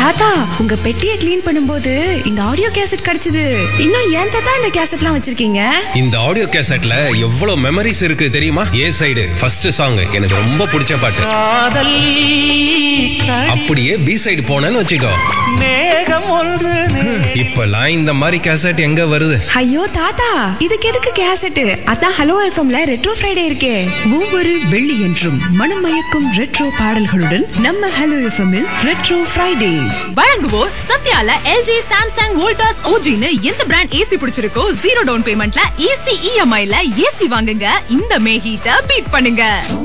தாத்தா உங்க பெட்டியை க்ளீன் பண்ணும்போது இந்த ஆடியோ கேசட் கிடைச்சது இன்னும் ஏன் தாத்தா இந்த கேசட்லாம் வச்சிருக்கீங்க இந்த ஆடியோ கேசட்ல எவ்வளவு மெமரிஸ் இருக்கு தெரியுமா ஏ சைடு ஃபர்ஸ்ட் சாங் எனக்கு ரொம்ப பிடிச்ச பாட்டு காதல் அப்படியே பி சைடு போனேன்னு வச்சுக்கோ மேகம் ஒன்று இப்பெல்லாம் இந்த மாதிரி கேசட் எங்க வருது ஐயோ தாத்தா இதுக்கு எதுக்கு கேசட் அதான் ஹலோ எஃப்எம்ல ரெட்ரோ ஃப்ரைடே இருக்கே ஒவ்வொரு வெள்ளியன்றும் மனமயக்கும் ரெட்ரோ பாடல்களுடன் நம்ம ஹலோ எஃப்எம்மில் ரெட்ரோ ஃப்ரைடே வழங்குவோர் சத்யால எல்ஜி சாம்சங் வோல்டாஸ் ஓஜின்னு எந்த பிராண்ட் ஏசி பிடிச்சிருக்கோ ஜீரோ டவுன் பேமெண்ட்ல ஈஸி இஎம்ஐல ஏசி வாங்குங்க இந்த மே ஹீட்ட பீட் பண்ணுங்க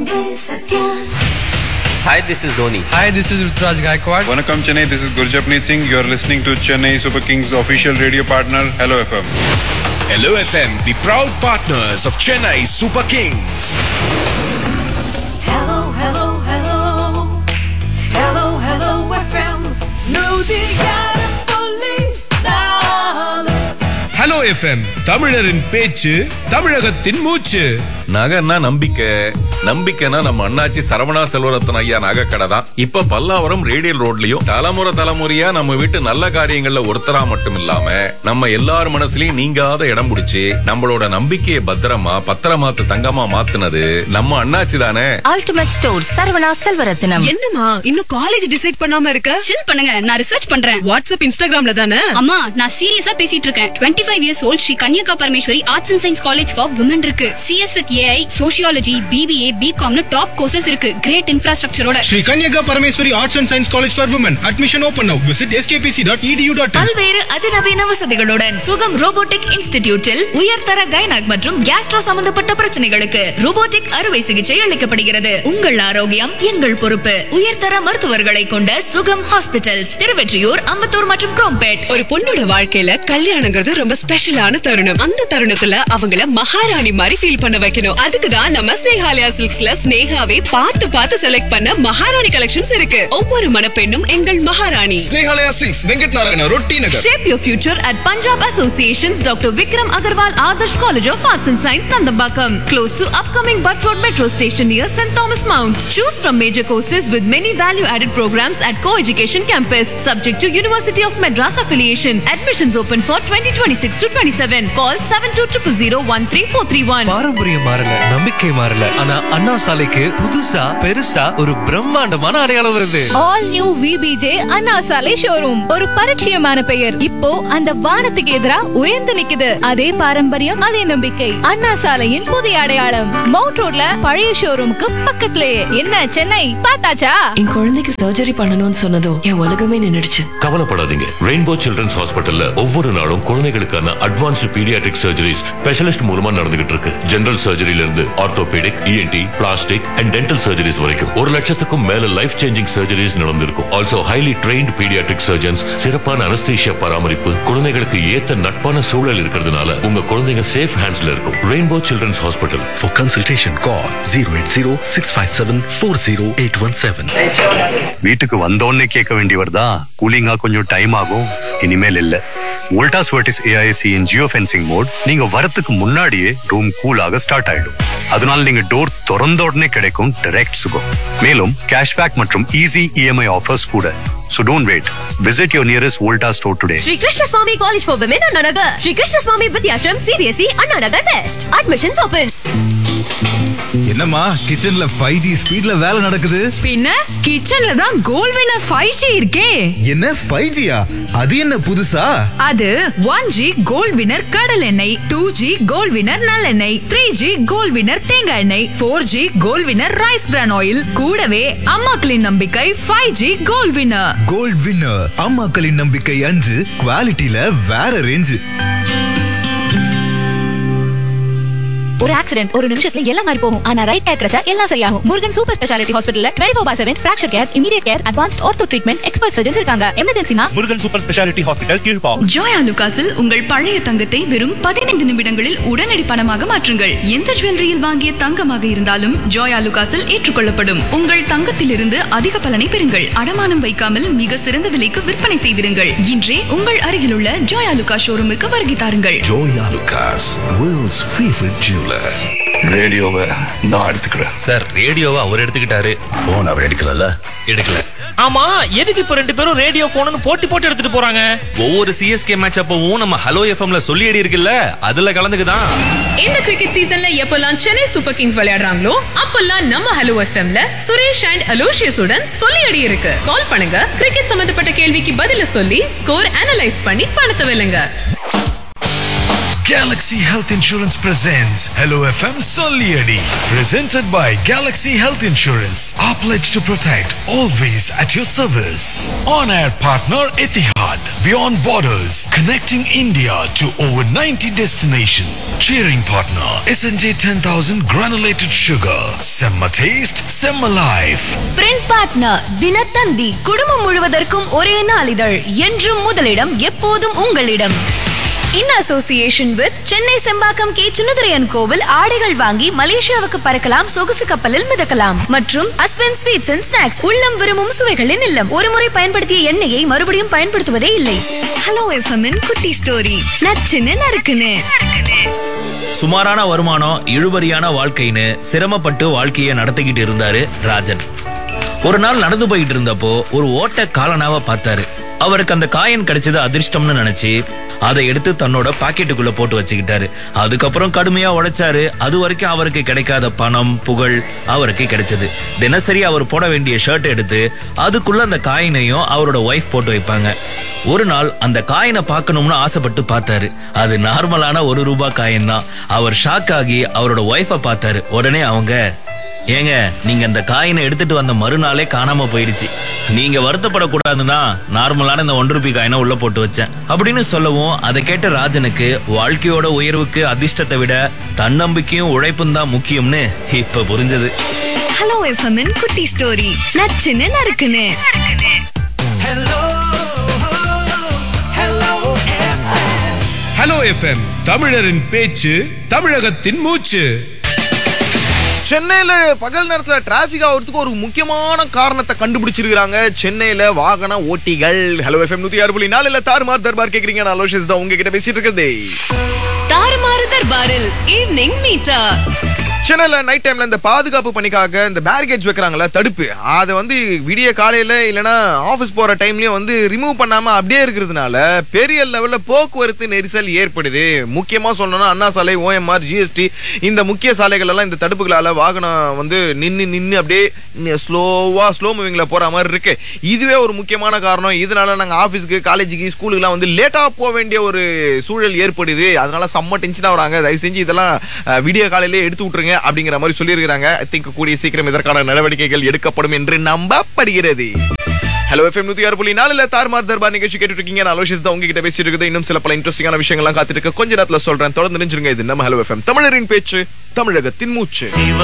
Hi, this is Dhoni. Hi, this is Rutraj Gaikwad. Vanakkam Chennai, this is Gurjapneet Singh. You are listening to Chennai Super Kings official radio partner Hello FM. Hello FM, the proud partners of Chennai Super Kings. Hello, hello, hello. Hello, hello, FM. Hello FM தமிழரின் பேச்சு தமிழகத்தின் மூச்சு நகைன்னா நம்பிக்கை நம்பிக்கைனா நம்ம அண்ணாச்சி சரவணா செல்வரத்தன் ஐயா நகை கடை தான் இப்ப பல்லாவரம் ரேடியல் ரோட்லயும் தலைமுறை தலைமுறையா நம்ம வீட்டு நல்ல காரியங்கள்ல ஒருத்தரா மட்டும் இல்லாம நம்ம எல்லார் மனசுலயும் நீங்காத இடம் பிடிச்சி நம்மளோட நம்பிக்கையை பத்திரமா பத்திரமாத்து தங்கமா மாத்துனது நம்ம அண்ணாச்சி தானே அல்டிமேட் ஸ்டோர் சரவணா செல்வரத்னம் என்னம்மா இன்னும் காலேஜ் டிசைட் பண்ணாம இருக்க சில் பண்ணுங்க நான் ரிசர்ச் பண்றேன் வாட்ஸ்அப் இன்ஸ்டாகிராம்ல தானே அம்மா நான் சீரியஸா பேசிட்டு இருக்கேன் twenty five years old Sri Kanyaka Parameswari arts and science college for women இருக்கு CS with AI sociology BBA பிகாம்னு டாப் கோர்சஸ் இருக்கு கிரேட் இன்ஃப்ராஸ்ட்ரக்சரோட Sri Kanyaka Parameswari Arts and Science College for Women. Admission open now. Visit skpc.edu.in. பல்வேறு அதிநவீன வசதிகளுடன் சுகம் robotic இன்ஸ்டிடியூட்டில் உயர்தர gynaec மற்றும் கேஸ்ட்ரோ சம்பந்தப்பட்ட பிரச்சனைகளுக்கு ரோபோட்டிக் அறுவை சிகிச்சை அளிக்கப்படுகிறது உங்கள் ஆரோக்கியம் எங்கள் பொறுப்பு உயர்தர மருத்துவர்களை கொண்ட சுகம் ஹாஸ்பிட்டல்ஸ் திருவெற்றியூர் அம்பத்தூர் மற்றும் குரோம்பேட் ஒரு பொண்ணோட வாழ்க்கையில கல்யாணங்கிறது ரொம்ப ஸ்பெஷலான தருணம் அந்த தருணத்துல அவங்கள மகாராணி மாதிரி ஃபீல் பண்ண வைக்கணும் அதுக்கு தான் நம்ம ஸ்னேகாலயா சில்க்ஸ்ல ஸ்னேகாவே பார்த்து பார்த்து செலக்ட் பண்ண மகாராணி கலெக்ஷன்ஸ் இருக்கு ஒவ்வொரு மணப்பெண்ணும் எங்கள் மகாராணி Snehalaya Silks, Venkat Narayana, Rotti Nagar. Shape your future at Punjab Association's Dr. Vikram Agarwal Adarsh College of Arts and Science, Nandambakam, close to upcoming Butt Road Metro Station near St. Thomas Mount. Choose from major courses with many value-added programs at Co-Education Campus, subject to University of Madras affiliation. Admissions open for 2026 to 27. Call 7200013431. பாரம்பரியம் மாறல நம்பிக்கை மாறல ஆனா அண்ணா சாலைக்கு புதுசா பெருசா ஒரு பிரம்மாண்டமான அடையாளம் வருது ஆல் நியூ விபிஜே அண்ணா சாலை ஷோரூம் ஒரு பரிச்சயமான பெயர் இப்போ அந்த வானத்துக்கு எதிரா உயர்ந்து நிக்குது அதே பாரம்பரியம் அதே நம்பிக்கை அண்ணா சாலையின் புதிய அடையாளம் மவுண்ட் ரோட்ல பழைய ஷோரூமுக்கு பக்கத்துலயே என்ன சென்னை பார்த்தாச்சா என் குழந்தைக்கு சர்ஜரி பண்ணணும்னு சொன்னதும் என் உலகமே நின்னுடுச்சு கவலைப்படாதீங்க ரெயின்போ சில்ட்ரன்ஸ் ஹாஸ்பிட்டல்ல ஒவ்வொரு நாளும் குழந்தைகளுக்கான அட்வான்ஸ்டு பீடியாட்ரிக் சர்ஜரிஸ் ஸ்பெஷலிஸ்ட் மூலமா நடந்துகிட்டு இருக்கு ஜெனரல் சர்ஜரியில இருந்து orthopaedic ENT plastic and dental surgeries வரைக்கும் ஒரு லட்சத்துக்கும் மேல லைஃப் சேஞ்சிங் சர்ஜரிஸ் நடந்திருக்கும் also highly trained paediatric surgeons சிறப்பான அனஸ்தீஷியா பராமரிப்பு குழந்தைகளுக்கு ஏத்த நட்பான சூழல் இருக்கிறதுனால உங்க குழந்தைங்க சேஃப் ஹேண்ட்ஸ்ல இருக்கும் Rainbow children's hospital For consultation, call 080-657-40817. வீட்டுக்கு வந்தோடனே கேட்க வேண்டியவர் தான் கூலிங்கா கொஞ்சம் டைம் ஆகும் இனிமேல் இல்ல Voltas Vertis AIC in geofencing mode நீங்க வரத்துக்கு முன்னாடியே ரூம் கூலாக ஸ்டார்ட் ஆயிடும் அதனால நீங்க டோர் திறந்த உடனே கிடைக்கும் டைரக்ட் சுகம் மேலும் கேஷ்பேக் மற்றும் ஈஸி இஎம்ஐ ஆஃபர்ஸ் கூட So don't wait. Visit your nearest Volta store today. Sri Krishna Swami college for women Anna Nagar Sri Krishna Swami Vidyashram CBSE Anna Nagar west admissions open என்னம்மா கிச்சன்ல ஃபைவ் ஜி ஸ்பீட்ல வேலை நடக்குது பின்ன கிச்சன்ல தான் கோல் வினர் ஃபைவ் ஜி இருக்கே என்ன 5G யா அது என்ன புதுசா அது ஒன் ஜி கோல்ட் வினர் கடல் எண்ணெய் டூ ஜி கோல்ட் வினர் நல்லெண்ணெய் த்ரீ ஜி கோல்ட் வினர் தேங்காய் எண்ணெய் four G gold winner rice bran oil கூடவே அம்மாக்களின் நம்பிக்கை five G gold winner gold winner அம்மாக்களின் நம்பிக்கை அஞ்சு குவாலிட்டியில வேற ரேஞ்சு ஒரு ஆக்சிடென்ட் ஒரு நிமிஷத்துல எல்லாம் மாதிரி போகும் ஆனா ரைட் டயர் கிடைச்சா எல்லாம் சரியாகும் முருகன் சூப்பர் ஸ்பெஷாலிட்டி ஹாஸ்பிட்டல்ல twenty four by seven fracture care immediate care advanced ortho treatment expert surgeons இருக்காங்க எமர்ஜென்சினா Murugan super speciality hospital Kilpauk ஜோயா லுகாஸில் உங்கள் பழைய தங்கத்தை வெறும் பதினைந்து நிமிடங்களில் உடனடி பணமாக மாற்றுங்கள் எந்த ஜுவல்லரியில் வாங்கிய தங்கமாக இருந்தாலும் ஜோயா லுகாஸில் ஏற்றுக்கொள்ளப்படும் உங்கள் தங்கத்திலிருந்து அதிக பலனை பெறுங்கள் அடமானம் வைக்காமல் மிக சிறந்த விலைக்கு விற்பனை செய்திருங்கள் இன்றே உங்கள் அருகிலுள்ள ஜோயா லுகா ஷோரூமுக்கு வருகை தாருங்கள் Joya Lucas, world's favorite jeweler. ரேடியோவை நான் எடுத்துக்கிறேன் சார் ரேடியோவை அவர் எடுத்துக்கிட்டாரு போன் அவர் எடுக்கல எடுக்கல ஆமா எதுக்கு இப்ப ரெண்டு பேரும் ரேடியோ போன்னு போட்டி போட்டு எடுத்துட்டு போறாங்க ஒவ்வொரு சிஎஸ்கே மேட்ச் அப்பவும் நம்ம ஹலோ எஃப்எம்ல சொல்லி அடி இருக்குல்ல அதுல கலந்துக்குதான் இந்த கிரிக்கெட் சீசன்ல எப்பெல்லாம் சென்னை சூப்பர் கிங்ஸ் விளையாடுறாங்களோ அப்பெல்லாம் நம்ம ஹலோ எஃப்எம்ல சுரேஷ் அண்ட் அலோஷியஸ் உடன் சொல்லி அடி இருக்கு கால் பண்ணுங்க கிரிக்கெட் சம்பந்தப்பட்ட கேள்விக்கு பதில சொல்லி ஸ்கோர் அனலைஸ் பண்ணி பணத்தை வெல்லுங்க Galaxy Health Insurance presents Hello FM Soliadi. Presented by Galaxy Health Insurance. Our pledge to protect, always at your service. On air partner Etihad. Beyond borders, connecting India to over 90 destinations. Cheering partner SNJ 10000 granulated sugar. Semma taste, Semma life. Print partner Dinathanthi குடும்பம் முழுவதற்கும் ஒரே நாளிதழ் என்றும் முதலிடம் எப்போதும் உங்களிடம் in association with Chennai Sembakkam K சுனதுரையன் கோவில் ஆடைகள் வாங்கி மலேசியாவுக்கு பறக்கலாம் சொகுசு கப்பலில் மிதக்கலாம் மற்றும் அஸ்வன் ஸ்வீட்ஸ் அண்ட் ஸ்நாக்ஸ் உள்ளம் விரும்பும் சுவைகளின் இல்லம் ஒருமுறை பயன்படுத்திய எண்ணெயை மறுபடியும் பயன்படுத்துவதே இல்லை ஹலோ எஃப்எம்மின் குட்டி ஸ்டோரி நச்சுன்னு நறுக்குன்னு சுமாரான வருமானம் இழுபறியான வாழ்க்கைன்னு சிரமப்பட்டு வாழ்க்கையை நடத்திக்கிட்டு இருந்தாரு ராஜன் ஒரு நாள் நடந்து போயிட்டு இருந்தப்போ ஒரு ஓட்ட காலனாவ பார்த்தாரு அவருக்கு அந்த காயின் கிடைச்சது அதிர்ஷ்டம்னு நினைச்சு அதை எடுத்து தன்னோட பாக்கெட்டுக்குள்ள போட்டு வச்சுக்கிட்டாரு அதுக்கப்புறம் கடுமையா உழைச்சாரு அது வரைக்கும் அவருக்கு கிடைக்காத பணம் புகழ் அவருக்கு கிடைச்சது தினசரி அவர் போட வேண்டிய ஷர்ட் எடுத்து அதுக்குள்ள அந்த காயினையும் அவரோட ஒய்ஃப் போட்டு வைப்பாங்க ஒரு நாள் அந்த காயினை பார்க்கணும்னு ஆசைப்பட்டு பார்த்தாரு அது நார்மலான ஒரு ரூபாய் காயின் தான் அவர் ஷாக் ஆகி அவரோட ஒய்ஃபை பார்த்தாரு உடனே அவங்க ஏங்க நீங்க அந்த காயினை எடுத்துட்டு வந்த மறுநாளே காணாம போயிடுச்சு நீங்க வருத்தப்படக்கூடாதுன்னா நார்மலான இந்த ஒன்று ரூபாய் காயினை உள்ள போட்டு வச்சேன் அப்படின்னு சொல்லவும் அதை கேட்ட ராஜனுக்கு வாழ்க்கையோட உயர்வுக்கு அதிர்ஷ்டத்தை விட தன்னம்பிக்கையும் உழைப்பும் தான் முக்கியம்னு இப்ப புரிஞ்சது ஹலோ எஃப்எம்மின் குட்டி ஸ்டோரி நச்சுன்னு நறுக்குன்னு ஹலோ எஃப்எம் தமிழரின் பேச்சு தமிழகத்தின் மூச்சு சென்னையில பகல் நேரத்துல டிராபிக் ஆகிறதுக்கு ஒரு முக்கியமான காரணத்தை கண்டுபிடிச்சிருக்காங்க சென்னையில வாகன ஓட்டிகள் ஹலோ எஃப்எம் நூத்தி ஆறு புள்ளி நாலுல தாறுமார் தர்பார் கேக்குறீங்க நான் அலோஷிஸ் தான் உங்ககிட்ட பேசிட்டு இருக்கிறதே தாறுமாறு தர்பாரில் ஈவினிங் மீட்டா சென்னையில நைட் டைம்ல இந்த பாதுகாப்பு பணிக்காக இந்த பேரிகேட்ஸ் வைக்கிறாங்கல்ல தடுப்பு அதை வந்து விடிய காலையில இல்லனா ஆபீஸ் போற டைம்லயும் வந்து ரிமூவ் பண்ணாம அப்படியே இருக்கிறதுனால பெரிய லெவல்ல போக்குவரத்து நெரிசல் ஏற்படுது முக்கியமா சொல்லணும்னா அண்ணா சாலை ஓஎம்ஆர் ஜிஎஸ்டி இந்த முக்கிய சாலைகள் எல்லாம் இந்த தடுப்புகளால வாகனம் வந்து நின்னு நின்னு அப்படியே ஸ்லோவா ஸ்லோ மூவிங்ல போற மாதிரி இருக்கு இதுவே ஒரு முக்கியமான காரணம் இதனால நாங்க ஆபீஸ்க்கு காலேஜுக்கு ஸ்கூலுக்குலாம் வந்து லேட்டா போக வேண்டிய ஒரு சூழல் ஏற்படுது அதனால செம்ம டென்ஷனா வராங்க தயவு செஞ்சு இதெல்லாம் அஹ், விடிய காலையிலே எடுத்து விட்டுருங்க அப்படிங்கிற மாதிரி சொல்லியிருக்கிறாங்க ஐ திங்க் கூடிய சீக்கிரம் இதற்கான நடவடிக்கைகள் எடுக்கப்படும் என்று நம்பப்படுகிறது ஹலோ எஃப்எம் நூத்தி ஆறு புள்ளி நாலுல தார்மார் தர்பார் நிகழ்ச்சி கேட்டுட்டு இருக்கீங்க நான் அலோஷிஸ் தான் உங்ககிட்ட பேசிட்டு இருக்குது இன்னும் சில பல இன்ட்ரெஸ்டிங்கான விஷயங்கள்லாம் காத்துட்டு இருக்கு கொஞ்ச நேரத்துல சொல்றேன் தொடர்ந்து நினைச்சிருங்க இது நம்ம ஹலோ எஃப்எம் தமிழரின் பேச்சு தமிழகத்தின் மூச்சு